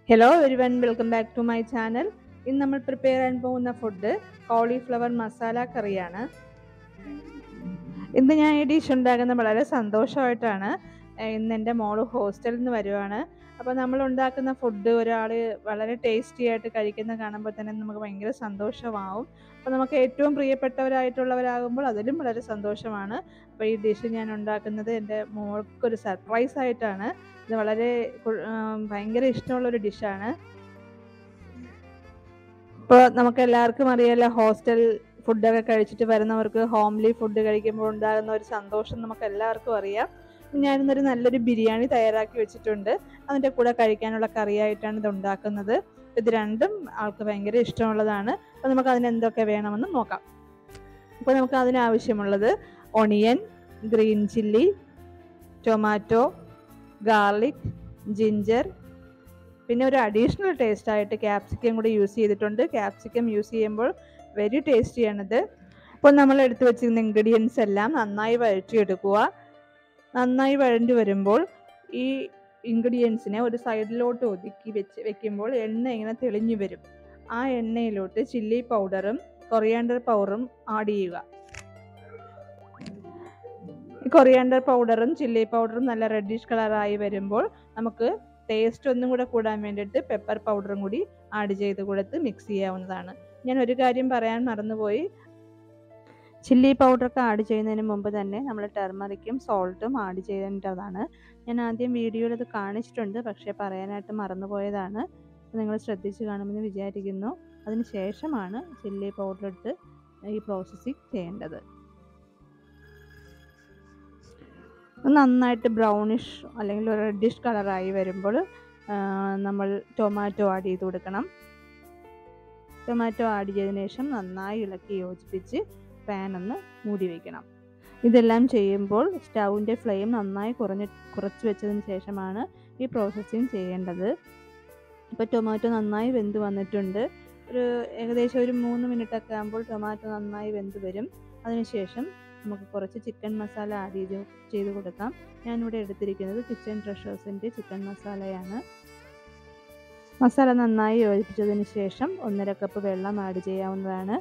hello everyone welcome back to my channel ഇന്ന് നമ്മൾ prepare ചെയ്യാൻ പോകുന്ന ഫുഡ് കോളിഫ്ലവർ മസാല കറിയാണ് ഇന്ന് ഞാൻ ഈ ഡിഷ് ഉണ്ടാക്കുന്നത് വളരെ സന്തോഷമായിട്ടാണ് ഏഹ് ഇന്ന് എൻ്റെ മോള് ഹോസ്റ്റലിൽ നിന്ന് വരുവാണ് അപ്പോൾ നമ്മൾ ഉണ്ടാക്കുന്ന ഫുഡ് ഒരാൾ വളരെ ടേസ്റ്റി ആയിട്ട് കഴിക്കുന്ന കാണുമ്പോൾ തന്നെ നമുക്ക് ഭയങ്കര സന്തോഷമാവും അപ്പോൾ നമുക്ക് ഏറ്റവും പ്രിയപ്പെട്ടവരായിട്ടുള്ളവരാകുമ്പോൾ അതിലും വളരെ സന്തോഷമാണ് അപ്പോൾ ഈ ഡിഷ് ഞാൻ ഉണ്ടാക്കുന്നത് എൻ്റെ മോൾക്കൊരു സർപ്രൈസ് ആയിട്ടാണ് ഇത് വളരെ കു- ആം, ഭയങ്കര ഇഷ്ടമുള്ള ഒരു ഡിഷാണ് ഇപ്പോൾ നമുക്ക് എല്ലാവർക്കും അറിയാലോ ഹോസ്റ്റൽ ഫുഡൊക്കെ കഴിച്ചിട്ട് വരുന്നവർക്ക് ഹോംലി ഫുഡ് കഴിക്കുമ്പോൾ ഉണ്ടാകുന്ന ഒരു സന്തോഷം നമുക്ക് എല്ലാവർക്കും അറിയാം ഞാനിന്നൊരു നല്ലൊരു ബിരിയാണി തയ്യാറാക്കി വെച്ചിട്ടുണ്ട് അതിൻ്റെ കൂടെ കഴിക്കാനുള്ള കറിയായിട്ടാണ് ഇത് ഉണ്ടാക്കുന്നത് ഇത് രണ്ടും ആൾക്ക് ഭയങ്കര ഇഷ്ടമുള്ളതാണ് അപ്പോൾ നമുക്ക് അതിന് എന്തൊക്കെ വേണമെന്ന് നോക്കാം അപ്പോൾ നമുക്ക് അതിനാവശ്യമുള്ളത് onion green chilli tomato garlic ginger പിന്നെ ഒരു അഡീഷണൽ ടേസ്റ്റ് ആയിട്ട് ക്യാപ്സിക്കം കൂടി യൂസ് ചെയ്തിട്ടുണ്ട് ക്യാപ്സിക്കം യൂസ് ചെയ്യുമ്പോൾ വെരി ടേസ്റ്റിയാണിത് അപ്പോൾ നമ്മൾ എടുത്തു വെച്ചിരുന്ന ഇൻഗ്രീഡിയൻസ് എല്ലാം നന്നായി വഴറ്റിയെടുക്കുക നന്നായി വഴണ്ടി വരുമ്പോൾ ഈ ഇൻഗ്രീഡിയൻസിനെ ഒരു സൈഡിലോട്ട് ഒതുക്കി വെച്ച് വെക്കുമ്പോൾ എണ്ണ ഇങ്ങനെ തെളിഞ്ഞു വരും ആ എണ്ണയിലോട്ട് ചില്ലി പൗഡറും കൊറിയാണ്ടർ പൗഡറും ആഡ് ചെയ്യുക ഈ കൊറിയാണ്ടർ പൗഡറും ചില്ലി പൗഡറും നല്ല റെഡിഷ് കളറായി വരുമ്പോൾ നമുക്ക് ടേസ്റ്റ് ഒന്നും കൂടെ കൂടാൻ വേണ്ടിയിട്ട് പെപ്പർ പൗഡറും കൂടി ആഡ് ചെയ്ത് കൊടുത്ത് മിക്സ് ചെയ്യാവുന്നതാണ് ഞാൻ ഒരു കാര്യം പറയാൻ മറന്നുപോയി ചില്ലി പൗഡറൊക്കെ ആഡ് ചെയ്യുന്നതിന് മുമ്പ് തന്നെ നമ്മൾ ടെർമറിക്കും സോൾട്ടും ആഡ് ചെയ്യേണ്ടതാണ് ഞാൻ ആദ്യം വീഡിയോയിൽ അത് കാണിച്ചിട്ടുണ്ട് പക്ഷേ പറയാനായിട്ട് മറന്നുപോയതാണ് നിങ്ങൾ ശ്രദ്ധിച്ച് കാണുമെന്ന് വിചാരിക്കുന്നു അതിന് ശേഷമാണ് ചില്ലി പൗഡർ ഇട്ട് ഈ പ്രോസസ്സിങ് ചെയ്യേണ്ടത് നന്നായിട്ട് ബ്രൗണിഷ് അല്ലെങ്കിൽ ഒരു റെഡിഷ് കളറായി വരുമ്പോൾ ആ, നമ്മൾ ടൊമാറ്റോ ആഡ് ചെയ്ത് കൊടുക്കണം ടൊമാറ്റോ ആഡ് ചെയ്തതിന് ശേഷം നന്നായി ഇളക്കി യോജിപ്പിച്ച് പാൻ ഒന്ന് മൂടി വയ്ക്കണം ഇതെല്ലാം ചെയ്യുമ്പോൾ സ്റ്റൗവിൻ്റെ ഫ്ലെയിം നന്നായി കുറഞ്ഞ് കുറച്ച് വെച്ചതിന് ശേഷമാണ് ഈ പ്രോസസ്സിങ് ചെയ്യേണ്ടത് ഇപ്പോൾ ടൊമാറ്റോ നന്നായി വെന്ത് വന്നിട്ടുണ്ട് ഒരു ഏകദേശം ഒരു മൂന്ന് മിനിറ്റ് ഒക്കെ ആകുമ്പോൾ ടൊമാറ്റോ നന്നായി വെന്ത് വരും അതിനുശേഷം നമുക്ക് കുറച്ച് ചിക്കൻ മസാല ആഡ് ചെയ്ത് ചെയ്ത് കൊടുക്കാം ഞാനിവിടെ എടുത്തിരിക്കുന്നത് കിച്ചൺ ട്രഷേഴ്സിൻ്റെ ചിക്കൻ മസാലയാണ് മസാല നന്നായി യോജിപ്പിച്ചതിന് ശേഷം ഒന്നര കപ്പ് വെള്ളം ആഡ് ചെയ്യാവുന്നതാണ്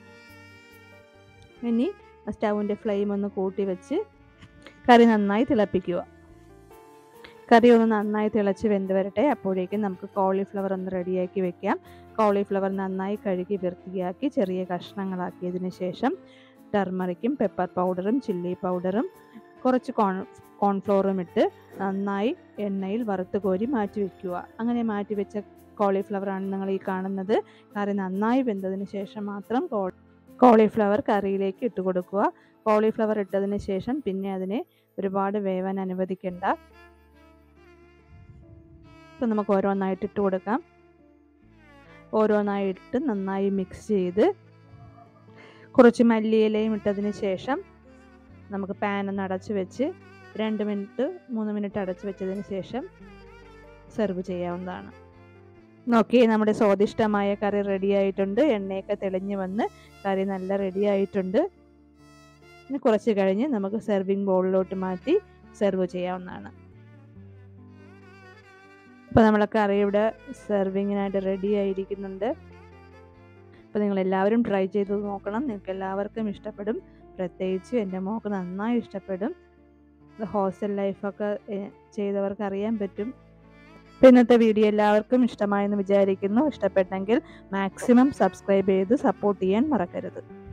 ഇനി സ്റ്റൗവിൻ്റെ ഫ്ലെയിം ഒന്ന് കൂട്ടി വെച്ച് കറി നന്നായി തിളപ്പിക്കുക കറി ഒന്ന് നന്നായി തിളച്ച് വെന്ത് വരട്ടെ അപ്പോഴേക്കും നമുക്ക് കോളിഫ്ലവർ ഒന്ന് റെഡിയാക്കി വെക്കാം കോളിഫ്ലവർ നന്നായി കഴുകി വൃത്തിയാക്കി ചെറിയ കഷ്ണങ്ങളാക്കിയതിന് ശേഷം ടർമറിക്കും പെപ്പർ പൗഡറും ചില്ലി പൗഡറും കുറച്ച് കോൺ കോൺഫ്ലോറും ഇട്ട് നന്നായി എണ്ണയിൽ വറുത്ത് കോരി മാറ്റി വെക്കുക അങ്ങനെ മാറ്റി വെച്ച കോളിഫ്ലവർ ആണ് നിങ്ങൾ ഈ കാണുന്നത് കറി നന്നായി വെന്തതിന് ശേഷം മാത്രം കോളിഫ്ലവർ കറിയിലേക്ക് ഇട്ട് കൊടുക്കുക കോളിഫ്ലവർ ഇട്ടതിന് ശേഷം പിന്നെ അതിനെ ഒരുപാട് വേവാൻ അനുവദിക്കേണ്ട ഇപ്പം നമുക്ക് ഓരോന്നായിട്ട് ഇട്ട് കൊടുക്കാം ഓരോന്നായി ഇട്ട് നന്നായി മിക്സ് ചെയ്ത് കുറച്ച് മല്ലിയിലയും ഇട്ടതിന് ശേഷം നമുക്ക് പാൻ ഒന്ന് അടച്ച് വെച്ച് രണ്ട് മിനിറ്റ് മൂന്ന് മിനിറ്റ് അടച്ച് വെച്ചതിന് ശേഷം സെർവ് ചെയ്യാവുന്നതാണ് നോക്കി നമ്മുടെ സ്വാദിഷ്ടമായ കറി റെഡി ആയിട്ടുണ്ട് എണ്ണയൊക്കെ തെളിഞ്ഞ് വന്ന് കറി നല്ല റെഡി ആയിട്ടുണ്ട് ഇനി കുറച്ച് കഴിഞ്ഞ് നമുക്ക് സെർവിങ് ബൗളിലോട്ട് മാറ്റി സെർവ് ചെയ്യാവുന്നതാണ് ഇപ്പോൾ നമ്മളെ കറി ഇവിടെ സെർവിങ്ങിനായിട്ട് റെഡി ആയിരിക്കുന്നുണ്ട് അപ്പോൾ നിങ്ങൾ എല്ലാവരും ട്രൈ ചെയ്ത് നോക്കണം നിങ്ങൾക്ക് എല്ലാവർക്കും ഇഷ്ടപ്പെടും പ്രത്യേകിച്ച് എൻ്റെ മോൾക്ക് നന്നായി ഇഷ്ടപ്പെടും ഹോസ്റ്റൽ ലൈഫൊക്കെ എ- ചെയ്തവർക്ക് അറിയാൻ പറ്റും അപ്പോൾ ഇന്നത്തെ വീഡിയോ എല്ലാവർക്കും ഇഷ്ടമായെന്ന് വിചാരിക്കുന്നു ഇഷ്ടപ്പെട്ടെങ്കിൽ മാക്സിമം സബ്സ്ക്രൈബ് ചെയ്ത് സപ്പോർട്ട് ചെയ്യാൻ മറക്കരുത്